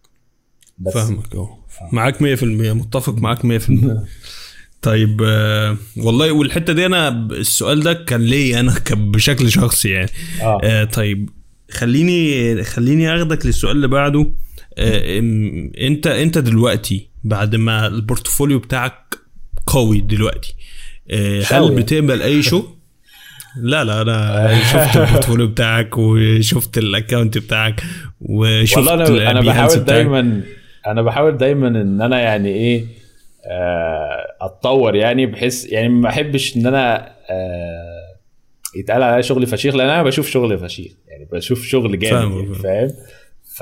فاهمك اه معاك 100% متفق معاك 100% طيب آه والله والحته دي انا السؤال ده كان ليا انا بشكل شخصي يعني آه. آه طيب خليني خليني اخدك للسؤال اللي بعده آه انت انت دلوقتي بعد ما البورتفوليو بتاعك قوي دلوقتي آه هل بتقبل اي شغل؟ لا لا انا شفت البورتفوليو بتاعك وشفت الاكونت بتاعك وشفت والله انا انا بحاول بتاعك. دايما انا بحاول دايما ان انا يعني ايه آه، اتطور يعني بحيث يعني ما بحبش ان انا آه، يتقال عليا شغل فشيخ لان انا بشوف شغل فشيخ يعني بشوف شغل جامد يعني فاهم ف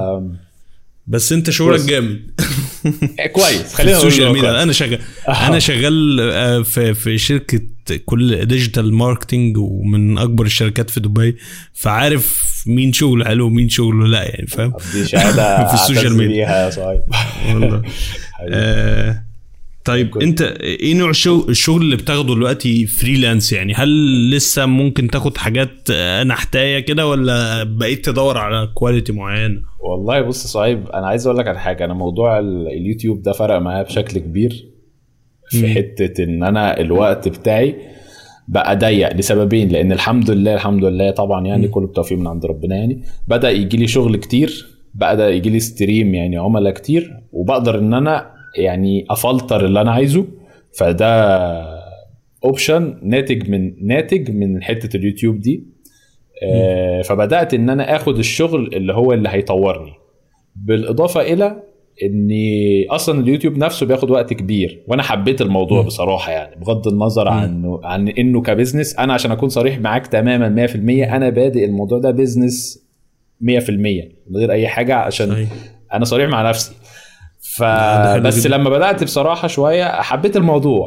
بس انت شغلك جامد كويس خلينا السوشيال ميديا انا شغال انا شغال آه، في في شركه كل ديجيتال ماركتنج ومن اكبر الشركات في دبي فعارف مين شغله حلو ومين شغله لا يعني فاهم دي شهاده في السوشيال ميديا يا صاحبي والله آه طيب كنت. انت ايه نوع الشغل اللي بتاخده دلوقتي فريلانس يعني هل لسه ممكن تاخد حاجات نحتايه كده ولا بقيت تدور على كواليتي معينه والله بص صعيب انا عايز اقول لك على حاجه انا موضوع اليوتيوب ده فرق معايا بشكل كبير في م. حته ان انا الوقت بتاعي بقى ضيق لسببين لان الحمد لله الحمد لله طبعا يعني كله بتوفيق من عند ربنا يعني بدا يجي لي شغل كتير بدا يجي لي ستريم يعني عملاء كتير وبقدر ان انا يعني افلتر اللي انا عايزه فده اوبشن ناتج من ناتج من حته اليوتيوب دي آه فبدات ان انا اخد الشغل اللي هو اللي هيطورني بالاضافه الى اني اصلا اليوتيوب نفسه بياخد وقت كبير وانا حبيت الموضوع م. بصراحه يعني بغض النظر عن عن انه كبزنس انا عشان اكون صريح معاك تماما 100% انا بادئ الموضوع ده بزنس 100% من غير اي حاجه عشان صحيح. انا صريح مع نفسي فبس لما بدات بصراحه شويه حبيت الموضوع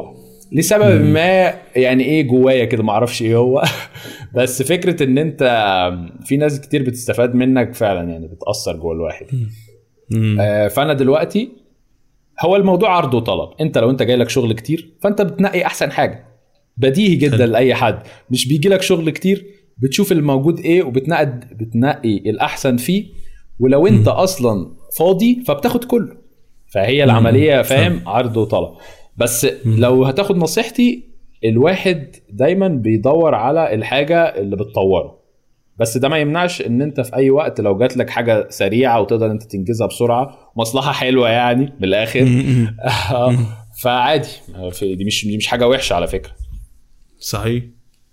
لسبب ما يعني ايه جوايا كده ما اعرفش ايه هو بس فكره ان انت في ناس كتير بتستفاد منك فعلا يعني بتاثر جوه الواحد آه فانا دلوقتي هو الموضوع عرض وطلب انت لو انت جاي لك شغل كتير فانت بتنقي احسن حاجه بديهي جدا حلو. لاي حد مش بيجي لك شغل كتير بتشوف الموجود ايه وبتنقي بتنقي الاحسن فيه ولو انت م. اصلا فاضي فبتاخد كله فهي العمليه فاهم عرض وطلب بس لو هتاخد نصيحتي الواحد دايما بيدور على الحاجه اللي بتطوره بس ده ما يمنعش ان انت في اي وقت لو جات لك حاجه سريعه وتقدر انت تنجزها بسرعه مصلحه حلوه يعني من الاخر فعادي دي مش دي مش حاجه وحشه على فكره صحيح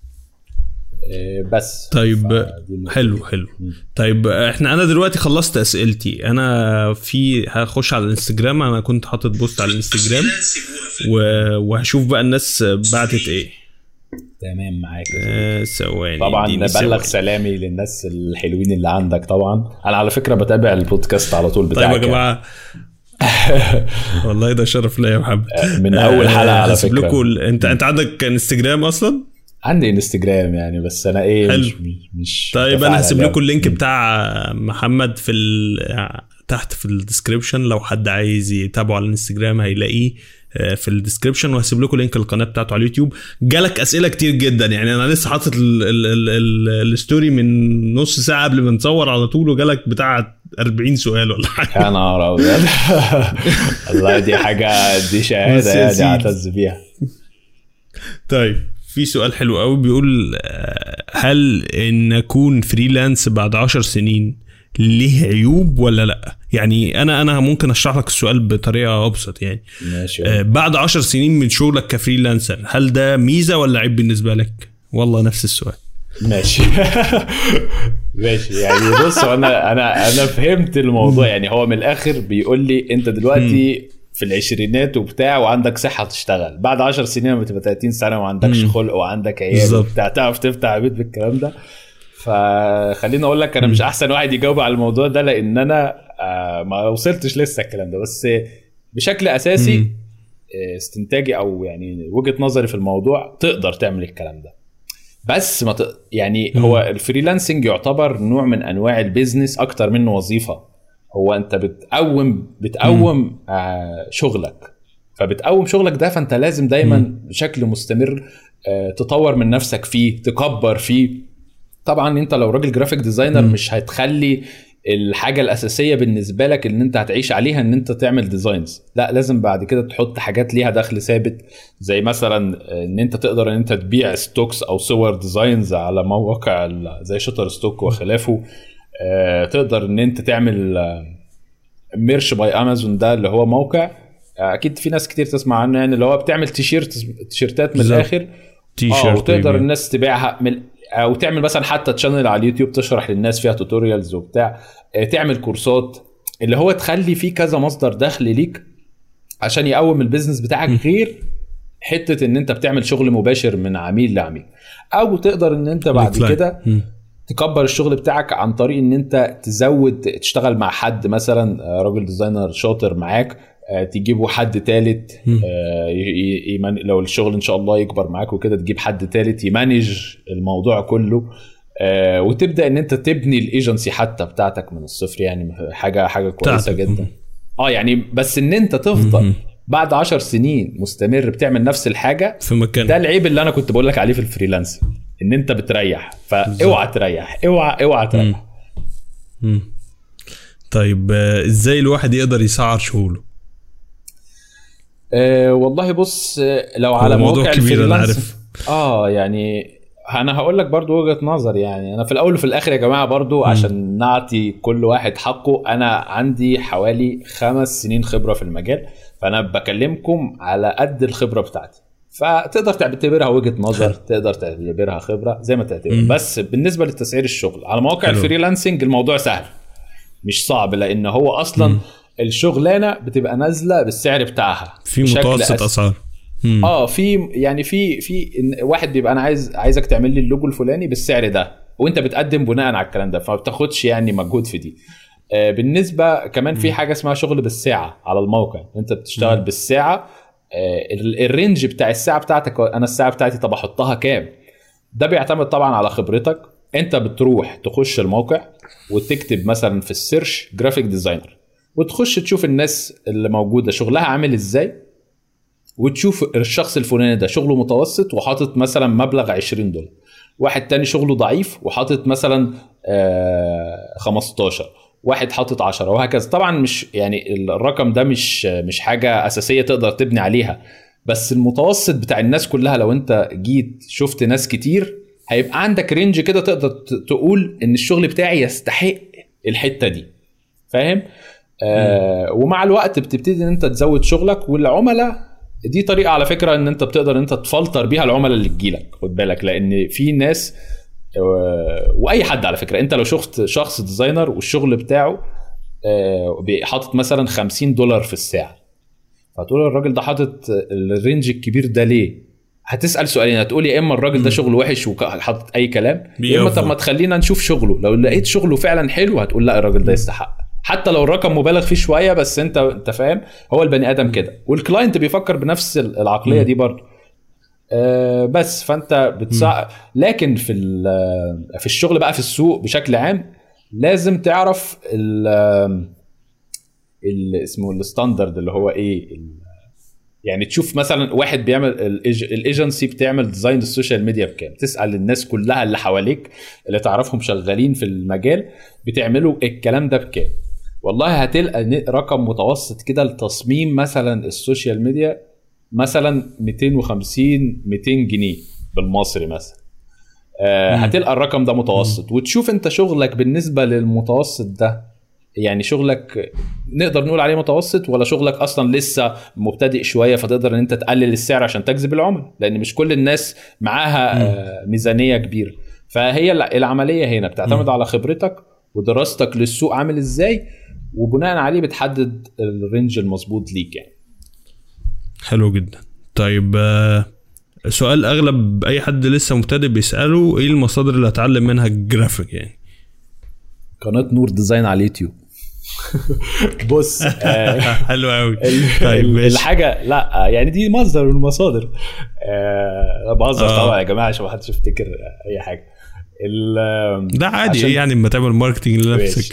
إيه، بس طيب حلو حلو طيب احنا انا دلوقتي خلصت اسئلتي انا في هخش على الانستجرام انا كنت حاطط بوست على الانستجرام وهشوف بقى الناس بعتت ايه تمام معاك آه ثواني طبعا نبلغ سلامي للناس الحلوين اللي عندك طبعا انا على فكره بتابع البودكاست على طول بتاعك طيب يا جماعه والله ده شرف ليا يا محمد من اول حلقه على فكره لكم انت انت عندك انستجرام اصلا عندي انستجرام يعني بس انا ايه حلو. مش مش طيب انا هسيب لكم اللينك بتاع محمد في تحت في الديسكربشن لو حد عايز يتابعه على الانستجرام هيلاقيه آه، في الديسكربشن وهسيب لكم لينك القناه بتاعته على اليوتيوب جالك اسئله كتير جدا يعني انا لسه حاطط الستوري من نص ساعه قبل ما نصور على طول وجالك بتاع 40 سؤال ولا حاجه يا نهار ابيض والله دي حاجه دي شهاده يعني اعتز بيها طيب في سؤال حلو قوي بيقول آه، هل ان اكون فريلانس بعد عشر سنين ليه عيوب ولا لا يعني انا انا ممكن اشرح لك السؤال بطريقه ابسط يعني ماشي آه بعد عشر سنين من شغلك كفريلانسر هل ده ميزه ولا عيب بالنسبه لك والله نفس السؤال ماشي ماشي يعني بص انا انا انا فهمت الموضوع يعني هو من الاخر بيقول لي انت دلوقتي في العشرينات وبتاع وعندك صحه تشتغل بعد 10 سنين لما تبقى 30 سنه وما عندكش خلق وعندك عيال وبتاع تعرف تفتح بيت بالكلام ده فخليني اقول لك انا مش احسن واحد يجاوب على الموضوع ده لان انا آه، ما وصلتش لسه الكلام ده بس بشكل اساسي آه، استنتاجي او يعني وجهه نظري في الموضوع تقدر تعمل الكلام ده بس ما ت... يعني هو الفريلانسنج يعتبر نوع من انواع البيزنس اكتر منه وظيفه هو انت بتقوم بتقوم آه شغلك فبتقوم شغلك ده فانت لازم دايما مم. بشكل مستمر آه تطور من نفسك فيه تكبر فيه طبعا انت لو راجل جرافيك ديزاينر مم. مش هتخلي الحاجه الاساسيه بالنسبه لك ان انت هتعيش عليها ان انت تعمل ديزاينز لا لازم بعد كده تحط حاجات ليها دخل ثابت زي مثلا ان انت تقدر ان انت تبيع ستوكس او صور ديزاينز على مواقع زي شوتر ستوك وخلافه آه، تقدر ان انت تعمل ميرش باي امازون ده اللي هو موقع آه، اكيد في ناس كتير تسمع عنه يعني اللي هو بتعمل تيشيرت تيشيرتات من الاخر تي شيرت وتقدر الناس تبيعها من او تعمل مثلا حتى تشانل على اليوتيوب تشرح للناس فيها توتوريالز وبتاع آه، تعمل كورسات اللي هو تخلي فيه كذا مصدر دخل ليك عشان يقوم البيزنس بتاعك غير حته ان انت بتعمل شغل مباشر من عميل لعميل او تقدر ان انت بعد كده تكبر الشغل بتاعك عن طريق ان انت تزود تشتغل مع حد مثلا آه، راجل ديزاينر شاطر معاك آه، تجيبوا حد تالت آه، لو الشغل ان شاء الله يكبر معاك وكده تجيب حد تالت يمانج الموضوع كله وتبدا ان انت تبني الايجنسي حتى بتاعتك من الصفر يعني حاجه حاجه كويسه جدا اه يعني بس ان انت تفضل بعد عشر سنين مستمر بتعمل نفس الحاجه في مكان ده العيب اللي انا كنت بقول لك عليه في الفريلانس ان انت بتريح فاوعى تريح اوعى اوعى تريح مم. طيب آه، ازاي الواحد يقدر يسعر شغله أه والله بص آه، لو على موضوع كبير انا عارف اه يعني انا هقول لك برضو وجهه نظر يعني انا في الاول وفي الاخر يا جماعه برضو م. عشان نعطي كل واحد حقه انا عندي حوالي خمس سنين خبره في المجال فانا بكلمكم على قد الخبره بتاعتي فتقدر تعتبرها وجهه نظر تقدر تعتبرها خبره زي ما تعتبر بس بالنسبه لتسعير الشغل على مواقع حلو. الفريلانسنج الموضوع سهل مش صعب لان هو اصلا مم. الشغلانه بتبقى نازله بالسعر بتاعها في متوسط اسعار اه في يعني في في واحد بيبقى انا عايز عايزك تعمل لي اللوجو الفلاني بالسعر ده وانت بتقدم بناء على الكلام ده فما بتاخدش يعني مجهود في دي آه بالنسبه كمان في حاجه اسمها شغل بالساعه على الموقع انت بتشتغل مم. بالساعه الرينج بتاع الساعه بتاعتك انا الساعه بتاعتي طب احطها كام ده بيعتمد طبعا على خبرتك انت بتروح تخش الموقع وتكتب مثلا في السيرش جرافيك ديزاينر وتخش تشوف الناس اللي موجوده شغلها عامل ازاي وتشوف الشخص الفلاني ده شغله متوسط وحاطط مثلا مبلغ 20 دولار واحد تاني شغله ضعيف وحاطط مثلا 15 واحد حاطط 10 وهكذا طبعا مش يعني الرقم ده مش مش حاجه اساسيه تقدر تبني عليها بس المتوسط بتاع الناس كلها لو انت جيت شفت ناس كتير هيبقى عندك رينج كده تقدر تقول ان الشغل بتاعي يستحق الحته دي فاهم آه ومع الوقت بتبتدي ان انت تزود شغلك والعملاء دي طريقه على فكره ان انت بتقدر انت تفلتر بيها العملاء اللي تجيلك خد بالك لان في ناس واي حد على فكره انت لو شفت شخص ديزاينر والشغل بتاعه حاطط مثلا 50 دولار في الساعه فتقول الراجل ده حاطط الرينج الكبير ده ليه هتسال سؤالين هتقول يا اما الراجل ده شغله وحش وحاطط اي كلام يا اما طب ما تخلينا نشوف شغله لو لقيت شغله فعلا حلو هتقول لا الراجل ده يستحق حتى لو الرقم مبالغ فيه شويه بس انت انت فاهم هو البني ادم كده والكلاينت بيفكر بنفس العقليه دي برضه آه بس فانت بتسع لكن في في الشغل بقى في السوق بشكل عام لازم تعرف ال ال اسمه الستاندرد اللي هو ايه يعني تشوف مثلا واحد بيعمل الايجنسي بتعمل ديزاين السوشيال ميديا بكام تسال الناس كلها اللي حواليك اللي تعرفهم شغالين في المجال بتعملوا الكلام ده بكام والله هتلقى رقم متوسط كده لتصميم مثلا السوشيال ميديا مثلا 250 200 جنيه بالمصري مثلا آه هتلقى الرقم ده متوسط وتشوف انت شغلك بالنسبه للمتوسط ده يعني شغلك نقدر نقول عليه متوسط ولا شغلك اصلا لسه مبتدئ شويه فتقدر ان انت تقلل السعر عشان تجذب العملاء لان مش كل الناس معاها آه ميزانيه كبيره فهي العمليه هنا بتعتمد م. على خبرتك ودراستك للسوق عامل ازاي وبناء عليه بتحدد الرينج المظبوط ليك يعني حلو جدا طيب سؤال اغلب اي حد لسه مبتدئ بيساله ايه المصادر اللي هتعلم منها الجرافيك يعني قناه نور ديزاين على اليوتيوب بص حلو قوي طيب الحاجه لا يعني دي مصدر من المصادر آه بهزر آه. طبعا يا جماعه عشان ما حدش يفتكر اي حاجه ده عادي عشان... يعني لما تعمل ماركتنج لنفسك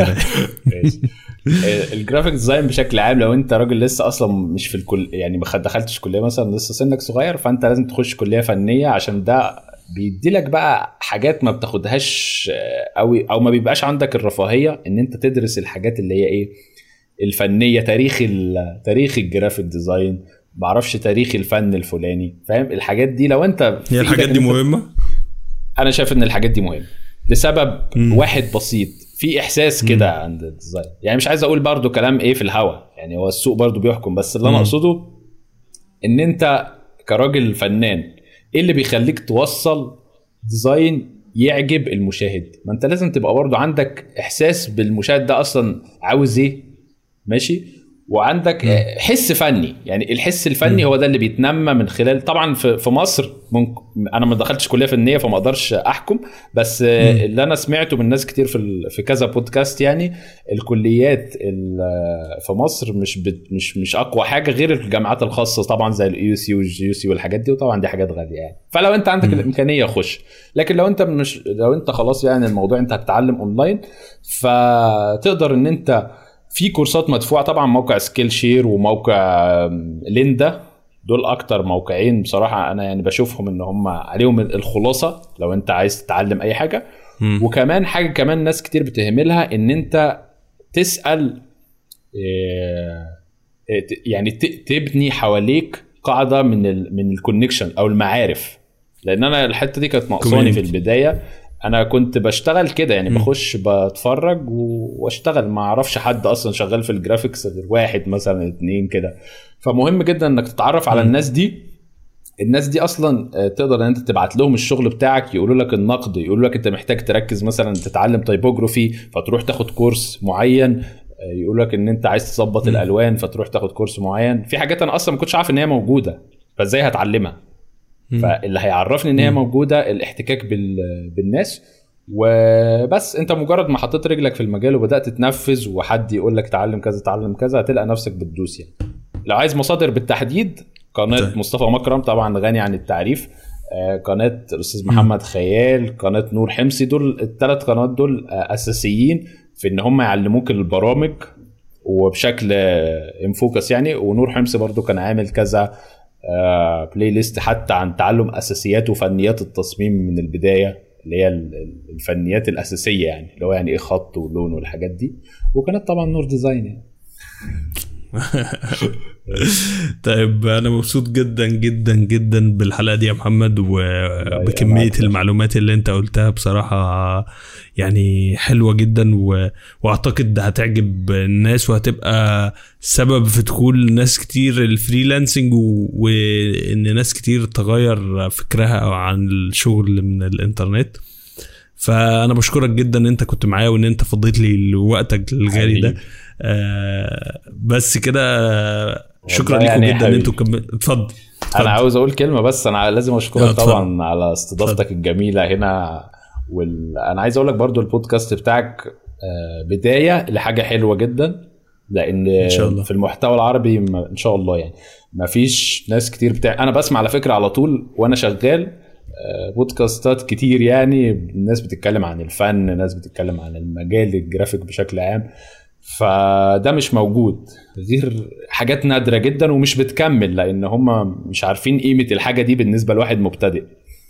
الجرافيك ديزاين بشكل عام لو انت راجل لسه اصلا مش في الكل يعني ما دخلتش كليه مثلا لسه سنك صغير فانت لازم تخش كليه فنيه عشان ده بيدي لك بقى حاجات ما بتاخدهاش قوي او ما بيبقاش عندك الرفاهيه ان انت تدرس الحاجات اللي هي ايه الفنيه تاريخ تاريخ الجرافيك ديزاين ما اعرفش تاريخ الفن الفلاني فاهم الحاجات دي لو انت هي الحاجات دي مهمه انا شايف ان الحاجات دي مهمه لسبب م. واحد بسيط في احساس كده عند الديزاين يعني مش عايز اقول برضو كلام ايه في الهوا يعني هو السوق برضو بيحكم بس اللي انا اقصده ان انت كراجل فنان ايه اللي بيخليك توصل ديزاين يعجب المشاهد ما انت لازم تبقى برضو عندك احساس بالمشاهد ده اصلا عاوز ايه ماشي وعندك حس فني يعني الحس الفني هو ده اللي بيتنمى من خلال طبعا في, في مصر ممكن انا ما دخلتش كليه فنيه فما اقدرش احكم بس اللي انا سمعته من ناس كتير في في كذا بودكاست يعني الكليات في مصر مش بت مش مش اقوى حاجه غير الجامعات الخاصه طبعا زي الاي سي والجي سي والحاجات دي وطبعا دي حاجات غاليه يعني فلو انت عندك الامكانيه خش لكن لو انت مش لو انت خلاص يعني الموضوع انت هتتعلم اونلاين فتقدر ان انت في كورسات مدفوعه طبعا موقع سكيل شير وموقع ليندا دول اكتر موقعين بصراحه انا يعني بشوفهم ان هم عليهم الخلاصه لو انت عايز تتعلم اي حاجه م. وكمان حاجه كمان ناس كتير بتهملها ان انت تسال يعني تبني حواليك قاعده من ال من الكونكشن او المعارف لان انا الحته دي كانت ناقصاني في البدايه انا كنت بشتغل كده يعني بخش بتفرج واشتغل ما اعرفش حد اصلا شغال في الجرافيكس غير واحد مثلا اتنين كده فمهم جدا انك تتعرف على الناس دي الناس دي اصلا تقدر ان انت تبعت لهم الشغل بتاعك يقولوا لك النقد يقولوا لك انت محتاج تركز مثلا تتعلم تايبوجرافي فتروح تاخد كورس معين يقول لك ان انت عايز تظبط الالوان فتروح تاخد كورس معين في حاجات انا اصلا ما كنتش عارف ان هي موجوده فازاي هتعلمها فاللي هيعرفني ان هي موجوده الاحتكاك بالناس وبس انت مجرد ما حطيت رجلك في المجال وبدات تنفذ وحد يقول لك تعلم كذا تعلم كذا هتلقى نفسك بتدوس يعني لو عايز مصادر بالتحديد قناه طيب. مصطفى مكرم طبعا غني عن التعريف آه، قناه الاستاذ محمد خيال قناه نور حمصي دول الثلاث قنوات دول آه، اساسيين في ان هم يعلموك البرامج وبشكل انفوكس يعني ونور حمصي برضو كان عامل كذا آه، بلاي ليست حتى عن تعلم اساسيات وفنيات التصميم من البدايه اللي هي ال- ال- الفنيات الاساسيه يعني اللي هو يعني ايه خط ولون والحاجات دي وكانت طبعا نور ديزاين يعني طيب انا مبسوط جدا جدا جدا بالحلقه دي يا محمد وبكميه يبارك. المعلومات اللي انت قلتها بصراحه يعني حلوه جدا و... واعتقد هتعجب الناس وهتبقى سبب في دخول ناس كتير الفريلانسنج و... وان ناس كتير تغير فكرها عن الشغل من الانترنت فانا بشكرك جدا ان انت كنت معايا وان انت فضيت لي وقتك الغالي ده حبيبي. آه بس كده شكرا والله لكم يعني يا جدا ان حبيبي. انتوا كم... اتفضل اتفضل. انا عاوز اقول كلمه بس انا لازم آه، اشكرك اتفضل. طبعا على استضافتك الجميله هنا وال... انا عايز اقول لك برضو البودكاست بتاعك آه، بدايه لحاجه حلوه جدا لان إن شاء الله. في المحتوى العربي ما- ان شاء الله يعني ما فيش ناس كتير بتاع انا بسمع على فكره على طول وانا شغال آه، بودكاستات كتير يعني الناس بتتكلم عن الفن ناس بتتكلم عن المجال الجرافيك بشكل عام فده مش موجود غير حاجات نادره جدا ومش بتكمل لان هم مش عارفين قيمه الحاجه دي بالنسبه لواحد مبتدئ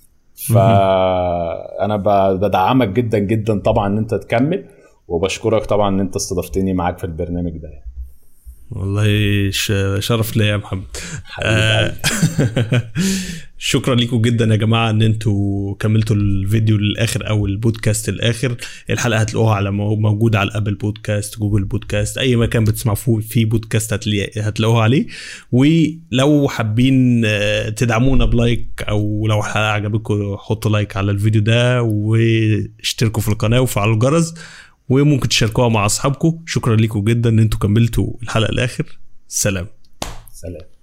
فانا ب- بدعمك جدا جدا طبعا ان انت تكمل وبشكرك طبعا ان انت استضفتني معاك في البرنامج ده والله ش... شرف ليا يا محمد حبيبي آه، شكرا لكم جدا يا جماعه ان انتوا كملتوا الفيديو للاخر او البودكاست للاخر الحلقه هتلاقوها على مو- موجوده على الابل بودكاست جوجل بودكاست اي مكان بتسمعوا فيه- فيه بودكاست هتلاقي- هتلاقوها عليه ولو حابين آه، تدعمونا بلايك او لو الحلقه عجبتكم حطوا لايك على الفيديو ده واشتركوا في القناه وفعلوا الجرس وممكن تشاركوها مع اصحابكم شكرا لكم جدا ان انتوا كملتوا الحلقه الاخر سلام سلام